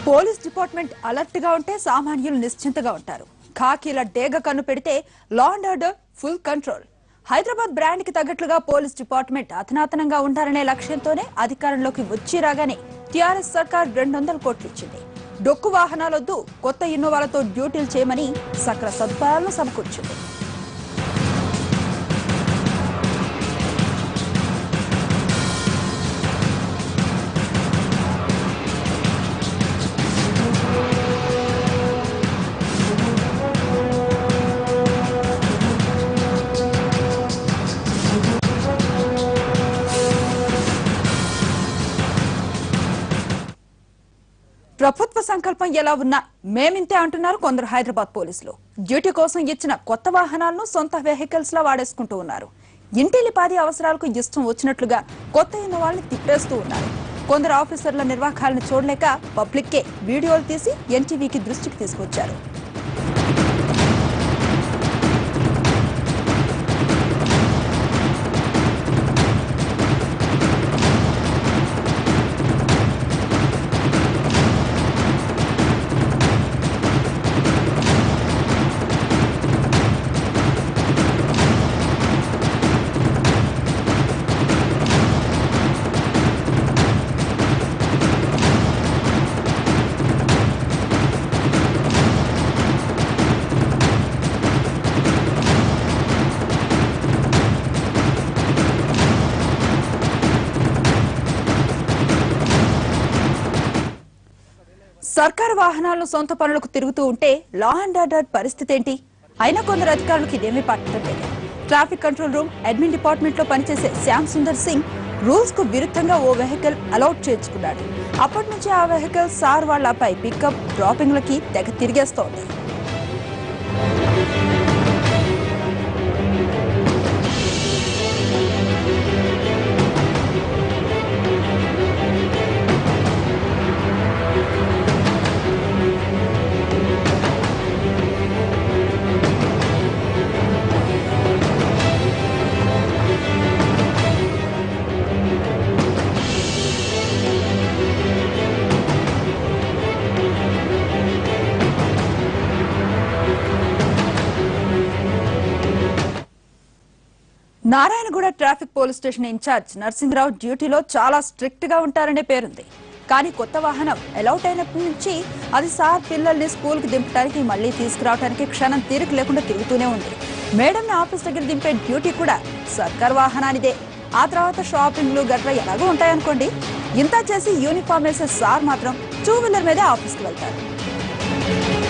police department alert గా ఉంటే సామాన్యులు నిశ్చింతగా ఉంటారు ఖాకీల డేగ కన్ను పెడితే law and order full control Hyderabad brand కి తగ్గట్లుగా పోలీస్ డిపార్ట్మెంట్ అధునాతనంగా ఉండాలనే లక్ష్యంతోనే అధికారంలోకి వచ్చి రాగానే టీఆర్ఎస్ సర్కార్ రెండు వందల కోట్లు ఇచ్చింది డొక్కు వాహనాలొద్దు కొత్త ఇన్నోవాలతో డ్యూటీలు చేయమని సకల సదుపాయాలను సమకూర్చింది ప్రభుత్వ సంకల్పం ఎలా ఉన్నా మేమింతే అంటున్నారు కొందరు హైదరాబాద్ పోలీసులు డ్యూటీ కోసం ఇచ్చిన కొత్త వాహనాలను సొంత వెహికల్స్ లా వాడేసుకుంటూ ఉన్నారు ఇంటిలిపాది అవసరాలకు ఇష్టం వచ్చినట్లుగా కొత్త ఇన్నోవాల్ని తిప్పేస్తూ ఉన్నారు కొందరు ఆఫీసర్ల నిర్వాహాలను చూడలేక పబ్లిక్కే వీడియోలు తీసి ఎన్టీవీకి దృష్టికి తీసుకొచ్చారు సర్కారు వాహనాలను సొంత పనులకు తిరుగుతూ ఉంటే లా అండ్ ఆర్డర్ పరిస్థితి ఏంటి అయినా కొందరు అధికారులకు ఇదేమీ పట్టడం లేదు traffic control room admin department లో పనిచేసే శ్యామ్ సుందర్ సింగ్ రూల్స్ కు విరుద్ధంగా ఓ వెహికల్ అలౌట్ చేయించుకున్నాడు అప్పటి నుంచి ఆ వెహికల్ సార్ వాళ్లపై పికప్ డ్రాపింగ్లకి తెగ తిరిగేస్తోంది Narayanguda traffic police station incharge Narasimharao డ్యూటీలో చాలా స్ట్రిక్ట్ గా ఉంటారనే పేరుంది కానీ కొత్త వాహనం అలౌట్ అయినప్పటి నుంచి అది సార్ పిల్లల్ని స్కూల్ కి దింపడానికి మళ్ళీ తీసుకురావడానికి క్షణం తీరిక లేకుండా తిరుగుతూనే ఉంది మేడంని ఆఫీస్ దగ్గర దింపే డ్యూటీ కూడా సర్కార్ వాహనానిదే ఆ తర్వాత షాపింగ్లు గట్రా ఎలాగో ఉంటాయనుకోండి ఇంత చేసి యూనిఫామ్ వేసే సార్ మాత్రం టూ వీలర్ మీదే ఆఫీస్కి వెళ్తారు